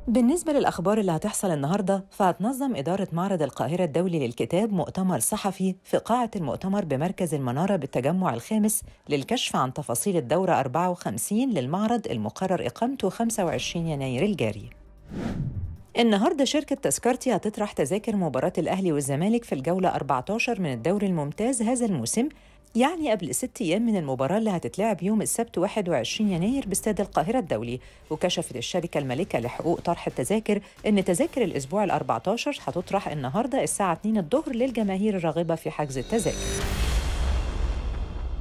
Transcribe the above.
بالنسبة للأخبار اللي هتحصل النهاردة فهتنظم إدارة معرض القاهرة الدولي للكتاب مؤتمر صحفي في قاعة المؤتمر بمركز المنارة بالتجمع الخامس للكشف عن تفاصيل الدورة 54 للمعرض المقرر إقامته 25 يناير الجاري النهارده شركة تذكرتي هتطرح تذاكر مباراة الأهلي والزمالك في الجولة 14 من الدوري الممتاز هذا الموسم يعني قبل ست أيام من المباراة اللي هتتلعب يوم السبت 21 يناير باستاد القاهرة الدولي وكشفت الشركة المالكة لحقوق طرح التذاكر إن تذاكر الأسبوع ال 14 هتطرح النهاردة الساعة 2 الظهر للجماهير الراغبة في حجز التذاكر